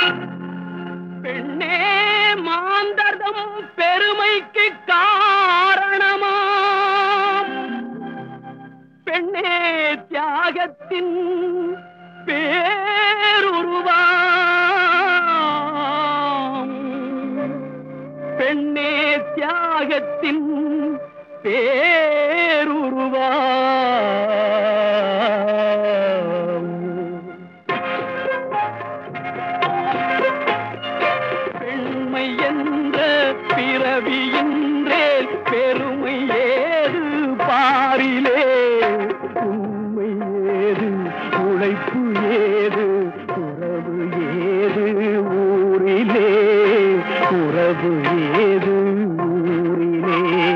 பெண்ணே மாந்தர்தம் பெருமைக்கு காரணமாம் பெண்ணே தியாகத்தின் பேருருவாம் பெண்ணே தியாகத்தின் பேருருவாம் பெண்மை என்ற பிறவியின்றே பெருமை ஏது பாரிலே உண்மை ஏது உழைப்பு ஏது உறவு ஏது ஊரிலே உறவு ஏது ஊரிலே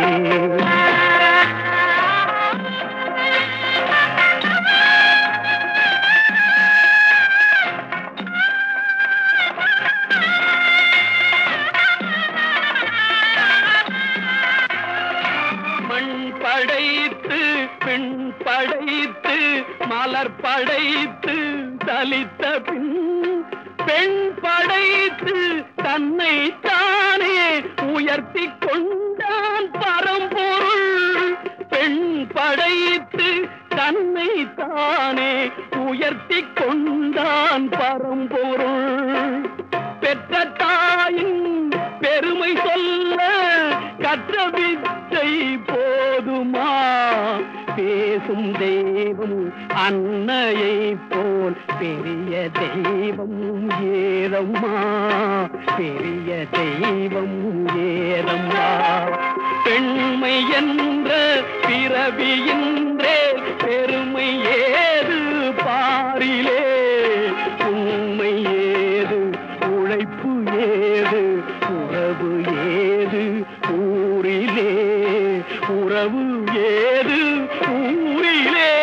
மண் படைத்து பெண் படைத்து மலர் படைத்து தலித்த பின் பெண் படைத்து தன்னை தானே உயர்த்தி கொண்டான் பரம்பொருள் பெண் படைத்து தன்னை தானே உயர்த்தி கொண்டான் பரம்பொருள் பெற்ற தாயின் பெருமை சொல்ல கற்ற வித்தை போதுமா பேசும் தெய்வம் அன்னையை போல் பெரிய தெய்வம் ஏதம்மா பெரிய தெய்வம் ஏதம்மா பெண்மை என்ற பிறவியின்றே பெருமை ஏது பாரிலே உண்மை ஏது உழைப்பு ஏது உறவு ஏது ஊரிலே உறவு ஏது ஊரிலே